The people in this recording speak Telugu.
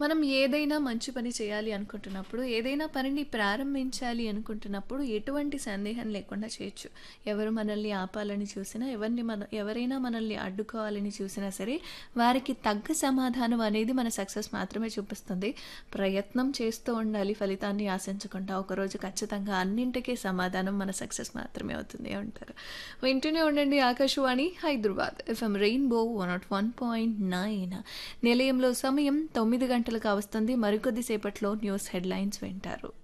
మనం ఏదైనా మంచి పని చేయాలి అనుకుంటున్నప్పుడు, ఏదైనా పనిని ప్రారంభించాలి అనుకుంటున్నప్పుడు ఎటువంటి సందేహం లేకుండా చేయొచ్చు. ఎవరు మనల్ని ఆపాలని చూసినా, ఎవరిని మన ఎవరైనా మనల్ని అడ్డుకోవాలని చూసినా సరే, వారికి తగ్గ సమాధానం అనేది మన సక్సెస్ మాత్రమే చూపిస్తుంది. ప్రయత్నం చేస్తూ ఉండాలి ఫలితాన్ని ఆశించకుండా. ఒకరోజు ఖచ్చితంగా అన్నింటికి సమాధానం మన సక్సెస్ మాత్రమే అవుతుంది అంటారు. వింటూనే ఉండండి ఆకాశవాణి హైదరాబాద్ ఎఫ్ఎం రెయిన్బో 101.9 నిలయంలో సమయం 9 గంటలు కావస్తుంది. మరికొద్ది సేపట్లో న్యూస్ హెడ్లైన్స్ వింటారు.